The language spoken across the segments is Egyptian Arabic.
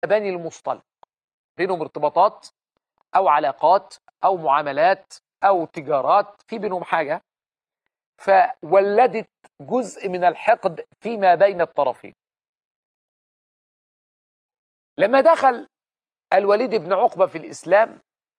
بني المصطلق بينهم ارتباطات أو علاقات أو معاملات أو تجارات في بينهم حاجة فولدت جزء من الحقد فيما بين الطرفين لما دخل الوليد بن عقبة في الإسلام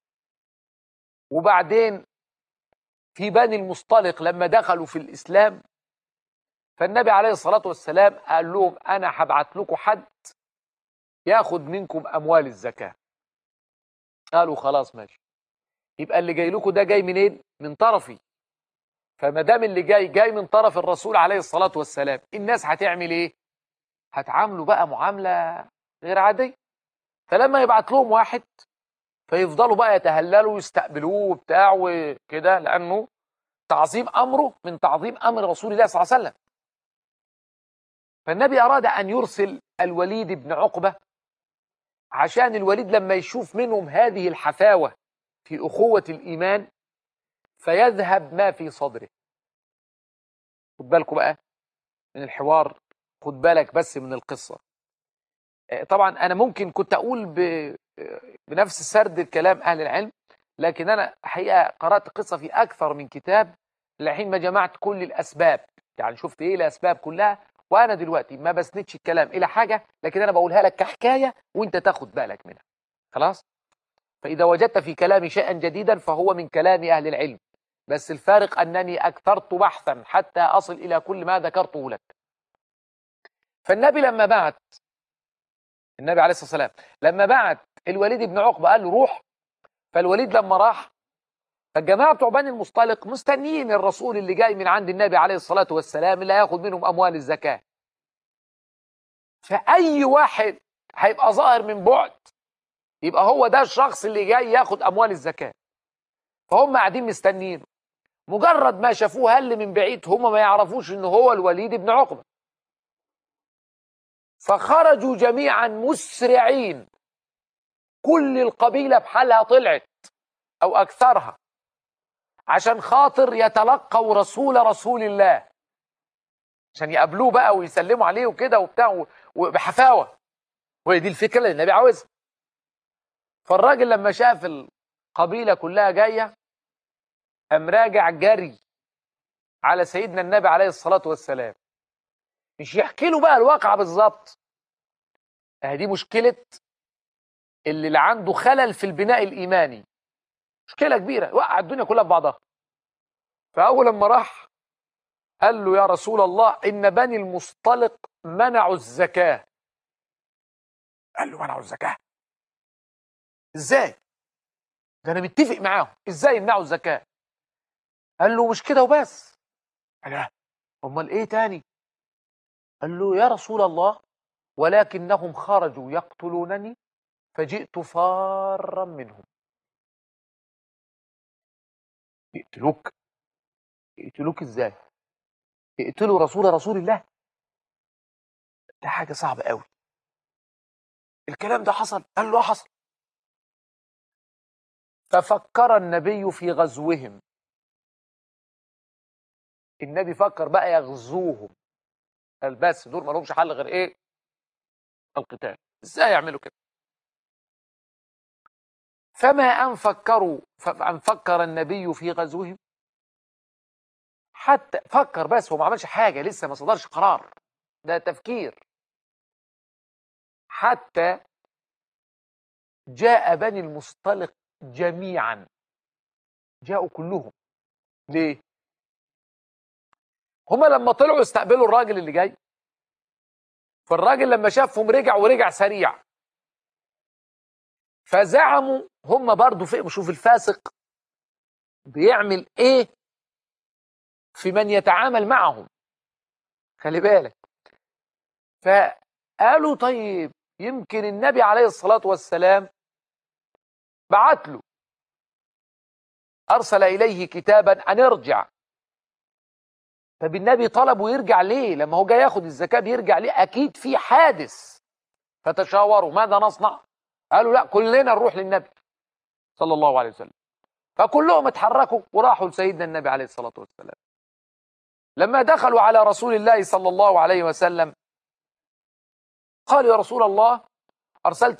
وبعدين في بني المصطلق لما دخلوا في الإسلام فالنبي عليه الصلاة والسلام قال لهم أنا هبعت لكم حد ياخد منكم أموال الزكاة قالوا خلاص ماشي يبقى اللي جاي لكم ده جاي منين؟ من طرفي فما دام اللي جاي جاي من طرف الرسول عليه الصلاة والسلام الناس هتعمل ايه؟ هتعاملوا بقى معاملة غير عادية فلما يبعت لهم واحد فيفضلوا بقى يتهللوا ويستقبلوه وبتاع وكده لأنه تعظيم أمره من تعظيم أمر رسول الله صلى الله عليه وسلم فالنبي أراد أن يرسل الوليد بن عقبة عشان الوليد لما يشوف منهم هذه الحفاوة في أخوة الإيمان فيذهب ما في صدره خد بالكم بقى من الحوار خد بالك بس من القصة طبعا أنا ممكن كنت أقول ب... بنفس سرد الكلام أهل العلم لكن أنا حقيقة قرأت قصة في أكثر من كتاب لحين ما جمعت كل الأسباب يعني شفت إيه الأسباب كلها وأنا دلوقتي ما بسندش الكلام إلى حاجة لكن أنا بقولها لك كحكاية وأنت تاخد بالك منها خلاص فإذا وجدت في كلامي شيئا جديدا فهو من كلام أهل العلم بس الفارق أنني أكثرت بحثا حتى أصل إلى كل ما ذكرته لك فالنبي لما بعت النبي عليه الصلاة والسلام لما بعت الوليد بن عقبة قال له روح فالوليد لما راح فالجماعة بتوع بني المصطلق مستنيين الرسول اللي جاي من عند النبي عليه الصلاة والسلام اللي هياخد منهم أموال الزكاة فأي واحد هيبقى ظاهر من بعد يبقى هو ده الشخص اللي جاي ياخد أموال الزكاة فهم قاعدين مستنيين مجرد ما شافوه هل من بعيد هم ما يعرفوش ان هو الوليد بن عقبة فخرجوا جميعا مسرعين كل القبيلة بحالها طلعت أو أكثرها عشان خاطر يتلقوا رسول رسول الله عشان يقابلوه بقى ويسلموا عليه وكده وبتاع وبحفاوة وهي دي الفكرة اللي النبي عاوزها فالراجل لما شاف القبيلة كلها جاية قام راجع جري على سيدنا النبي عليه الصلاة والسلام مش يحكي له بقى الواقعة بالظبط دي مشكلة اللي, اللي عنده خلل في البناء الإيماني مشكلة كبيرة وقع الدنيا كلها في بعضها فأول لما راح قال له يا رسول الله إن بني المصطلق منعوا الزكاة قال له منعوا الزكاة إزاي ده أنا متفق معاهم إزاي يمنعوا الزكاة قال له مش كده وبس قال امال ايه تاني قال له يا رسول الله ولكنهم خرجوا يقتلونني فجئت فارا منهم يقتلوك يقتلوك ازاي يقتلوا رسول رسول الله ده حاجة صعبة قوي الكلام ده حصل قال له حصل ففكر النبي في غزوهم النبي فكر بقى يغزوهم قال بس دول ما لهمش حل غير ايه القتال ازاي يعملوا كده فما ان فكروا ان فكر النبي في غزوهم حتى فكر بس هو ما عملش حاجه لسه ما صدرش قرار ده تفكير حتى جاء بني المصطلق جميعا جاءوا كلهم ليه هما لما طلعوا يستقبلوا الراجل اللي جاي فالراجل لما شافهم رجع ورجع سريع فزعموا هم برضو في شوف الفاسق بيعمل ايه في من يتعامل معهم خلي بالك فقالوا طيب يمكن النبي عليه الصلاة والسلام بعت له أرسل إليه كتابا أن ارجع طب النبي طلبه يرجع ليه لما هو جاي ياخد الزكاة بيرجع ليه أكيد في حادث فتشاوروا ماذا نصنع قالوا لا كلنا نروح للنبي صلى الله عليه وسلم فكلهم اتحركوا وراحوا لسيدنا النبي عليه الصلاة والسلام لما دخلوا على رسول الله صلى الله عليه وسلم قالوا يا رسول الله أرسلت